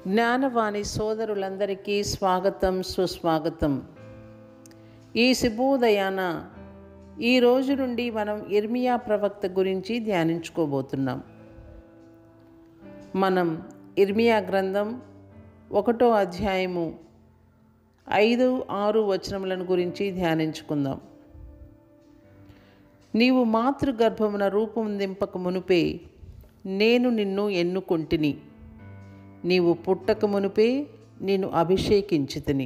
జ్ఞానవాణి సోదరులందరికీ స్వాగతం సుస్వాగతం ఈ శుభోదయాన ఈ రోజు నుండి మనం ఇర్మియా ప్రవక్త గురించి ధ్యానించుకోబోతున్నాం మనం ఇర్మియా గ్రంథం ఒకటో అధ్యాయము ఐదు ఆరు వచనములను గురించి ధ్యానించుకుందాం నీవు మాతృగర్భమున రూపొందింపక మునుపే నేను నిన్ను ఎన్నుకొంటిని నీవు పుట్టక మునుపే నేను అభిషేకించితిని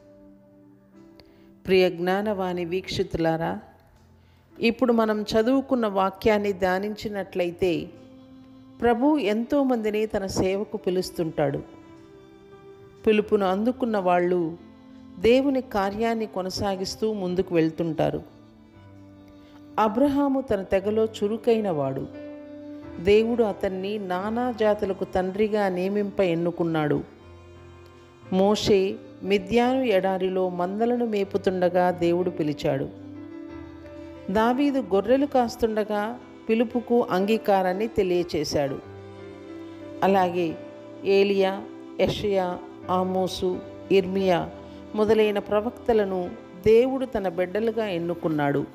ప్రియ జ్ఞానవాణి వీక్షితులారా ఇప్పుడు మనం చదువుకున్న వాక్యాన్ని ధ్యానించినట్లయితే ప్రభు ఎంతోమందిని తన సేవకు పిలుస్తుంటాడు పిలుపును అందుకున్న వాళ్ళు దేవుని కార్యాన్ని కొనసాగిస్తూ ముందుకు వెళ్తుంటారు అబ్రహాము తన తెగలో చురుకైన వాడు దేవుడు అతన్ని నానా జాతులకు తండ్రిగా నియమింప ఎన్నుకున్నాడు మోషే మిద్యాను ఎడారిలో మందలను మేపుతుండగా దేవుడు పిలిచాడు దావీదు గొర్రెలు కాస్తుండగా పిలుపుకు అంగీకారాన్ని తెలియచేశాడు అలాగే ఏలియా యషయా ఆమోసు ఇర్మియా మొదలైన ప్రవక్తలను దేవుడు తన బిడ్డలుగా ఎన్నుకున్నాడు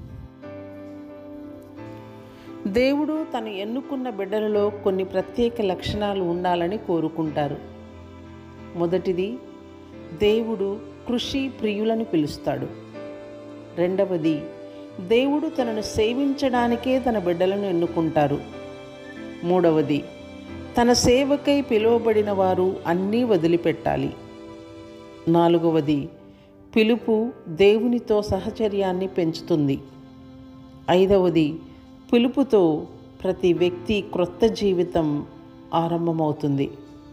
దేవుడు తను ఎన్నుకున్న బిడ్డలలో కొన్ని ప్రత్యేక లక్షణాలు ఉండాలని కోరుకుంటారు మొదటిది దేవుడు కృషి ప్రియులను పిలుస్తాడు రెండవది దేవుడు తనను సేవించడానికే తన బిడ్డలను ఎన్నుకుంటారు మూడవది తన సేవకై పిలువబడిన వారు అన్నీ వదిలిపెట్టాలి నాలుగవది పిలుపు దేవునితో సహచర్యాన్ని పెంచుతుంది ఐదవది పిలుపుతో ప్రతి వ్యక్తి క్రొత్త జీవితం ఆరంభమవుతుంది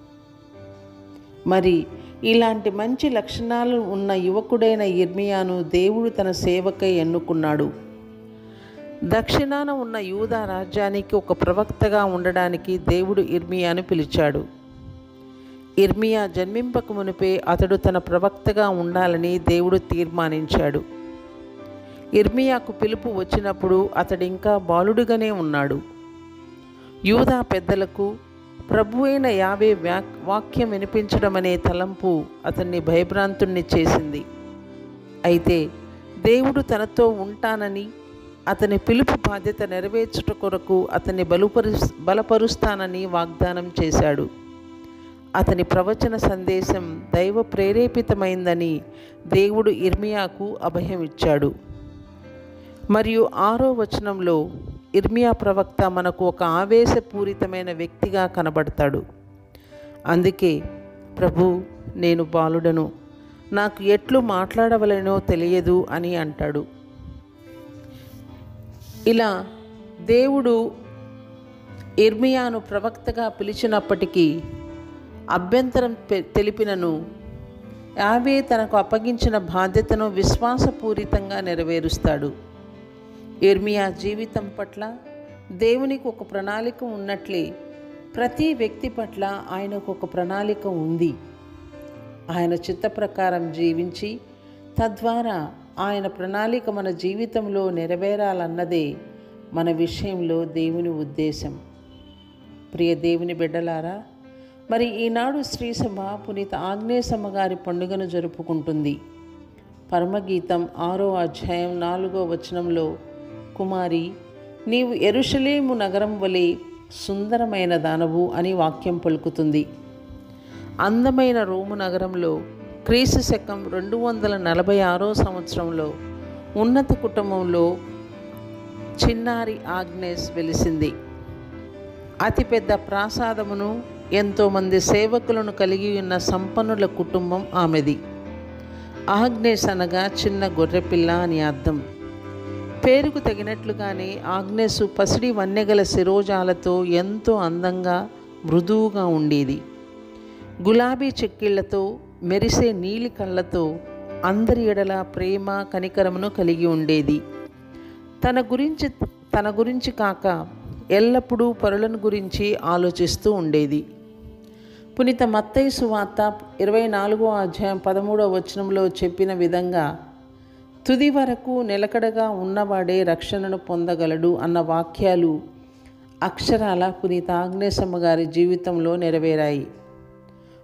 మరి ఇలాంటి మంచి లక్షణాలు ఉన్న యువకుడైన ఇర్మియాను దేవుడు తన సేవకై ఎన్నుకున్నాడు దక్షిణాన ఉన్న యూదా రాజ్యానికి ఒక ప్రవక్తగా ఉండడానికి దేవుడు ఇర్మియాను పిలిచాడు ఇర్మియా జన్మింపక మునిపే అతడు తన ప్రవక్తగా ఉండాలని దేవుడు తీర్మానించాడు ఇర్మియాకు పిలుపు వచ్చినప్పుడు అతడు ఇంకా బాలుడుగానే ఉన్నాడు యూదా పెద్దలకు ప్రభు అయిన యావే వ్యాక్ వాక్యం వినిపించడం అనే తలంపు అతన్ని భయభ్రాంతుణ్ణి చేసింది అయితే దేవుడు తనతో ఉంటానని అతని పిలుపు బాధ్యత నెరవేర్చుట కొరకు అతన్ని బలుపరు బలపరుస్తానని వాగ్దానం చేశాడు అతని ప్రవచన సందేశం దైవ ప్రేరేపితమైందని దేవుడు ఇర్మియాకు అభయం ఇచ్చాడు మరియు ఆరో వచనంలో ఇర్మియా ప్రవక్త మనకు ఒక ఆవేశపూరితమైన వ్యక్తిగా కనబడతాడు అందుకే ప్రభు నేను బాలుడను నాకు ఎట్లు మాట్లాడవలనో తెలియదు అని అంటాడు ఇలా దేవుడు ఇర్మియాను ప్రవక్తగా పిలిచినప్పటికీ అభ్యంతరం తెలిపినను యావే తనకు అప్పగించిన బాధ్యతను విశ్వాసపూరితంగా నెరవేరుస్తాడు ఇర్మియా జీవితం పట్ల దేవునికి ఒక ప్రణాళిక ఉన్నట్లే ప్రతి వ్యక్తి పట్ల ఆయనకు ఒక ప్రణాళిక ఉంది ఆయన చిత్త ప్రకారం జీవించి తద్వారా ఆయన ప్రణాళిక మన జీవితంలో నెరవేరాలన్నదే మన విషయంలో దేవుని ఉద్దేశం ప్రియ దేవుని బిడ్డలారా మరి ఈనాడు శ్రీసభ పునీత ఆగ్నేయసమ్మ గారి పండుగను జరుపుకుంటుంది పరమగీతం ఆరో అధ్యాయం నాలుగో వచనంలో కుమారి నీవు ఎరుషలేము నగరం వలె సుందరమైన దానవు అని వాక్యం పలుకుతుంది అందమైన రోము నగరంలో క్రీస్తు శకం రెండు వందల నలభై ఆరో సంవత్సరంలో ఉన్నత కుటుంబంలో చిన్నారి ఆగ్నేస్ వెలిసింది అతిపెద్ద ప్రాసాదమును ఎంతోమంది సేవకులను కలిగి ఉన్న సంపన్నుల కుటుంబం ఆమెది ఆగ్నేస్ అనగా చిన్న గొర్రెపిల్ల అని అర్థం పేరుకు తగినట్లుగానే ఆగ్నేసు పసిడి వన్నెగల శిరోజాలతో ఎంతో అందంగా మృదువుగా ఉండేది గులాబీ చెక్కిళ్లతో మెరిసే నీలి కళ్ళతో అందరి ఎడల ప్రేమ కనికరమును కలిగి ఉండేది తన గురించి తన గురించి కాక ఎల్లప్పుడూ పరులను గురించి ఆలోచిస్తూ ఉండేది పునీత మత్తయి సువార్త ఇరవై నాలుగో అధ్యాయం పదమూడవ వచనంలో చెప్పిన విధంగా తుది వరకు నిలకడగా ఉన్నవాడే రక్షణను పొందగలడు అన్న వాక్యాలు అక్షరాల పునీత ఆగ్నేశమ్మ గారి జీవితంలో నెరవేరాయి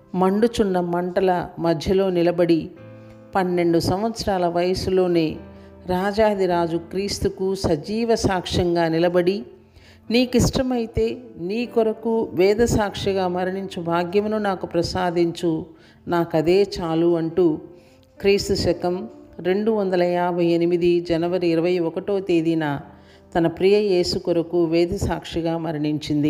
మండుచున్న మంటల మధ్యలో నిలబడి పన్నెండు సంవత్సరాల వయసులోనే రాజాదిరాజు క్రీస్తుకు సజీవ సాక్ష్యంగా నిలబడి నీకిష్టమైతే నీ కొరకు వేద సాక్షిగా మరణించు భాగ్యమును నాకు ప్రసాదించు నాకదే చాలు అంటూ క్రీస్తు శకం రెండు వందల యాభై ఎనిమిది జనవరి ఇరవై ఒకటో తేదీన తన ప్రియ యేసు కొరకు వేద సాక్షిగా మరణించింది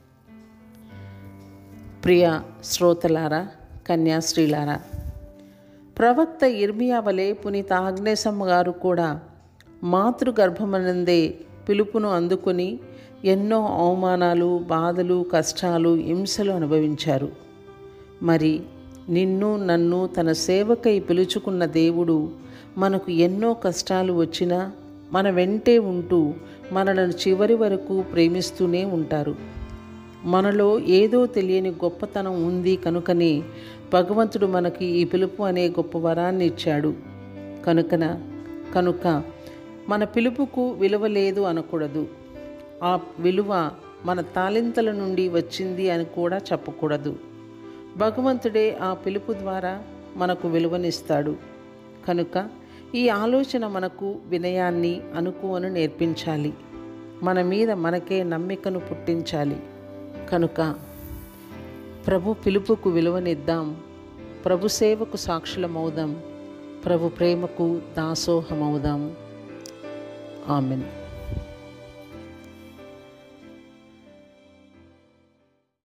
ప్రియ శ్రోతలారా కన్యాశ్రీలారా ప్రవక్త ఇర్మియా వలె పునీత ఆగ్నేశమ్మ గారు కూడా మాతృగర్భమనందే పిలుపును అందుకొని ఎన్నో అవమానాలు బాధలు కష్టాలు హింసలు అనుభవించారు మరి నిన్ను నన్ను తన సేవకై పిలుచుకున్న దేవుడు మనకు ఎన్నో కష్టాలు వచ్చినా మన వెంటే ఉంటూ మనలను చివరి వరకు ప్రేమిస్తూనే ఉంటారు మనలో ఏదో తెలియని గొప్పతనం ఉంది కనుకనే భగవంతుడు మనకి ఈ పిలుపు అనే గొప్ప వరాన్ని ఇచ్చాడు కనుకన కనుక మన పిలుపుకు విలువ లేదు అనకూడదు ఆ విలువ మన తాలింతల నుండి వచ్చింది అని కూడా చెప్పకూడదు భగవంతుడే ఆ పిలుపు ద్వారా మనకు విలువనిస్తాడు కనుక ఈ ఆలోచన మనకు వినయాన్ని అనుకువను నేర్పించాలి మన మీద మనకే నమ్మికను పుట్టించాలి కనుక ప్రభు పిలుపుకు విలువనిద్దాం ప్రభు సేవకు సాక్షులమవుదాం ప్రభు ప్రేమకు దాసోహమవుదాం ఆమెన్